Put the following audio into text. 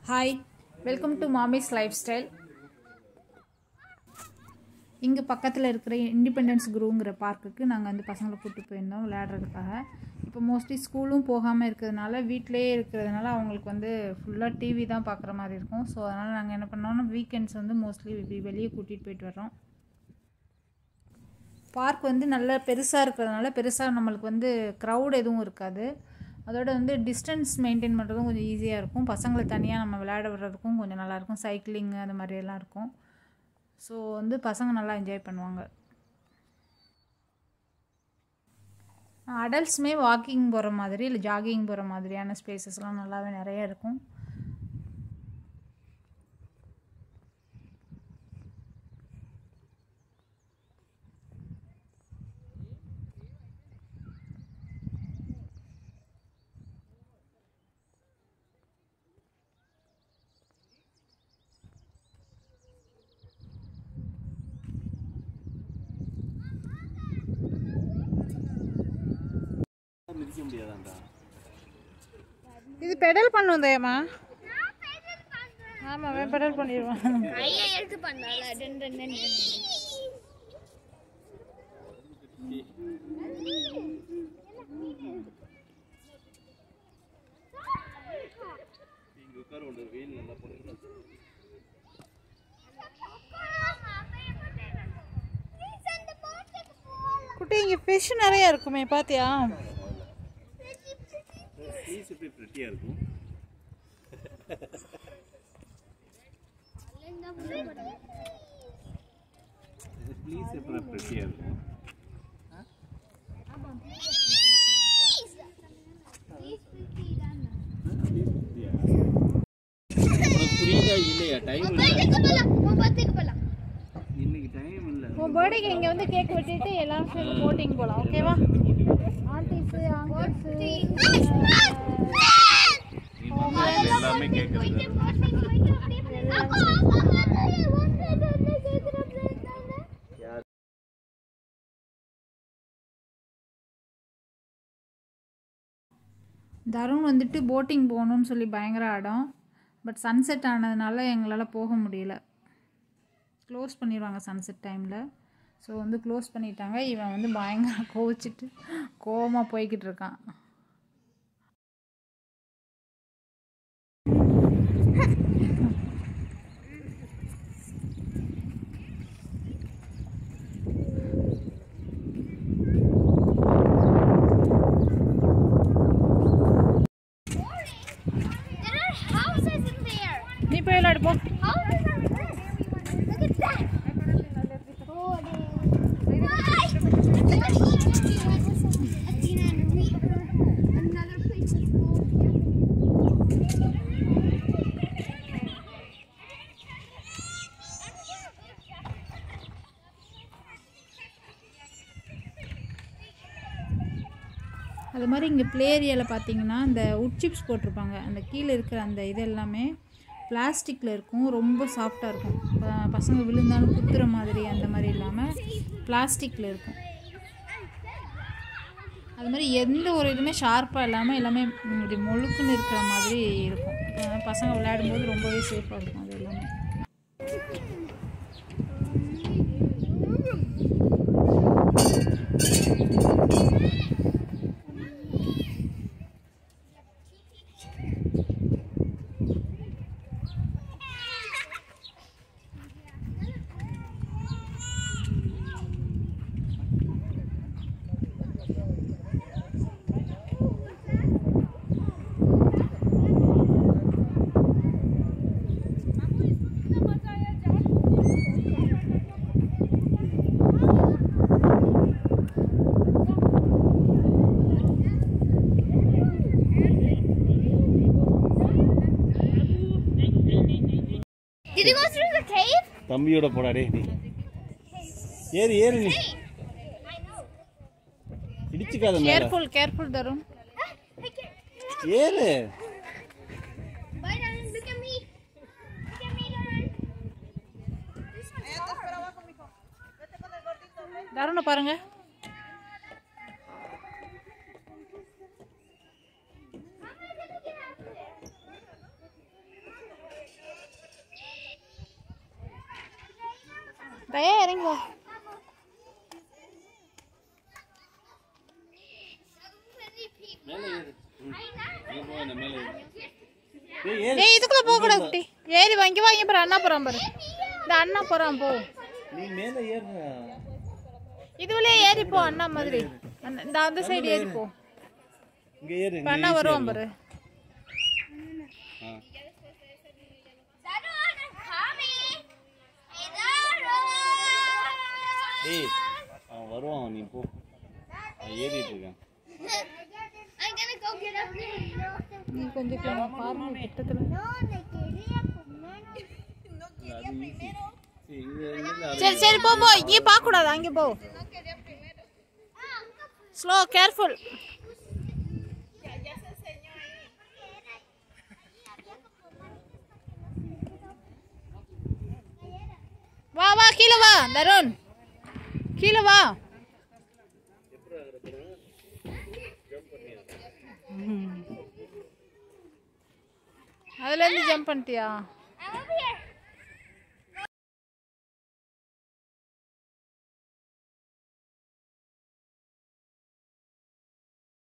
Hi welcome to Mami's lifestyle இங்கே பக்கத்தில் இருக்கிற இண்டிபெண்டன்ஸ் குரூங்கிற பார்க்குக்கு நாங்கள் வந்து பசங்களை கூப்பிட்டு போயிருந்தோம் விளையாடுறதுக்காக இப்போ மோஸ்ட்லி ஸ்கூலும் போகாமல் இருக்கிறதுனால வீட்டிலேயே இருக்கிறதுனால அவங்களுக்கு வந்து ஃபுல்லாக டிவி தான் பார்க்குற மாதிரி இருக்கும் ஸோ அதனால் நாங்கள் என்ன பண்ணோம்னா வீக்கெண்ட்ஸ் வந்து மோஸ்ட்லி வெளியே கூட்டிகிட்டு போயிட்டு வர்றோம் பார்க் வந்து நல்ல பெருசாக இருக்கிறதுனால பெருசாக நம்மளுக்கு வந்து க்ரௌட் எதுவும் இருக்காது அதோட வந்து டிஸ்டன்ஸ் மெயின்டைன் பண்ணுறதும் கொஞ்சம் ஈஸியாக இருக்கும் பசங்களை தனியாக நம்ம விளையாட விடுறதுக்கும் கொஞ்சம் நல்லாயிருக்கும் சைக்கிளிங் அந்த மாதிரி எல்லாம் இருக்கும் ஸோ வந்து பசங்க நல்லா என்ஜாய் பண்ணுவாங்க அடல்ட்ஸுமே வாக்கிங் போகிற மாதிரி இல்லை ஜாகிங் போகிற மாதிரியான ஸ்பேசஸ்லாம் நல்லாவே நிறைய இருக்கும் மிதிக்க முடியாதாண்டா இது பெடல் பண்ணும் தயமா ஆமாம் அவன் பெடல் பண்ணிடுவான் கையை எடுத்து பண்ணால ரெண்டு ரெண்டு ரெண்டு இங்க உட்கார ஒன்று வெயில் நல்லா போடுறது குட்டி இங்கே ஃபிஷ் நிறைய இருக்குமே பாத்தியா ப்ளீஸ் எப்படி ப்ரெட்டியாக இருக்கும் ப்ளீஸ் எப்படி ப்ரெட்டியாக இருக்கும் உனக்கு புரியுதா இல்லையா டைம் இல்லை இன்னைக்கு டைம் இல்லை உன் பர்த்டேக்கு இங்கே வந்து கேக் வெட்டிட்டு எல்லாரும் சேர்ந்து போட்டிங் போகலாம் ஓகேவா ஆண்டிஸு ஆங்கிள்ஸு நீ வந்ததுல எல்லாமே கேட்குறது தருண் வந்துட்டு போட்டிங் போகணும்னு சொல்லி பயங்கர ஆடம் பட் சன்செட் ஆனதுனால எங்களால் போக முடியல க்ளோஸ் பண்ணிடுவாங்க சன்செட் டைமில் ஸோ வந்து க்ளோஸ் பண்ணிட்டாங்க இவன் வந்து பயங்கர கோவிச்சிட்டு கோவமாக போய்கிட்டு இருக்கான் There are houses in there. நீ போய் விளையாடு போ Houses are there. Look at that. Oh, Another place to go. அது மாதிரி இங்கே ப்ளே ஏரியாவில் பார்த்தீங்கன்னா இந்த உட் சிப்ஸ் போட்டிருப்பாங்க அந்த கீழே இருக்கிற அந்த இது எல்லாமே பிளாஸ்டிக்கில் இருக்கும் ரொம்ப சாஃப்டாக இருக்கும் ப- பசங்க விழுந்தாலும் குத்துற மாதிரி அந்த மாதிரி இல்லாமல் பிளாஸ்டிக்கில் இருக்கும் அது மாதிரி எந்த ஒரு இதுவுமே ஷார்ப்பாக இல்லாமல் எல்லாமே ம், இப்படி மொழுக்குன்னு இருக்கிற மாதிரி இருக்கும் அஹ் பசங்க விளையாடும்போது ரொம்பவே சேஃபாக இருக்கும் அது எல்லாமே Did you go through the cave? தம்பியோட போடா டேய் நீ ஏறு ஏறு நீ இடிச்சுக்காத மேல கேர்ஃபுல் கேர்ஃபுல் தரும் ஏறு Bye, darling. Look at me. Look at me, darling. தருணை பாருங்க கையா இறங்கி வா மேலே ஏறு ம். இங்க போ, இந்த மேலே ஏறு. ஏய், ஏறு. ஏய் இதுக்குள்ள போக கூடாது குட்டி ஏறி வாங்கி வாங்கி பாரு அண்ணா போறான் பாரு இந்த அண்ணா போறான் போ நீ மேலே ஏறு இதுலயே ஏறி போ அண்ணா மாதிரி அண்ணா- இந்த அந்த சைடு ஏறி போ இங்க ஏறு இப்ப இங்க அண்ணா easy ஆ வருவான் இருக்கும். பாரு ஆ. Darun, I'm coming. Hey, Darun. ஏய் அவன் வருவான் நீ போ அவன் ஏறிட்டு இருக்கான் I'm gonna go get up there. நீ கொஞ்சம் கிளம்பு, பாருங்க கிட்டத்துல No, me quería comer. சரி, இங்க இருந்து அது- சரி சரி போ போ இங்கே பார்க்க கூடாது அங்கே போ ஸ்லோ கேர்ஃபுல் வா வா கீழே வா தருண் கீழே வா அதுல இருந்து ஜம்ப் பண்ணிட்டியா I'm over here.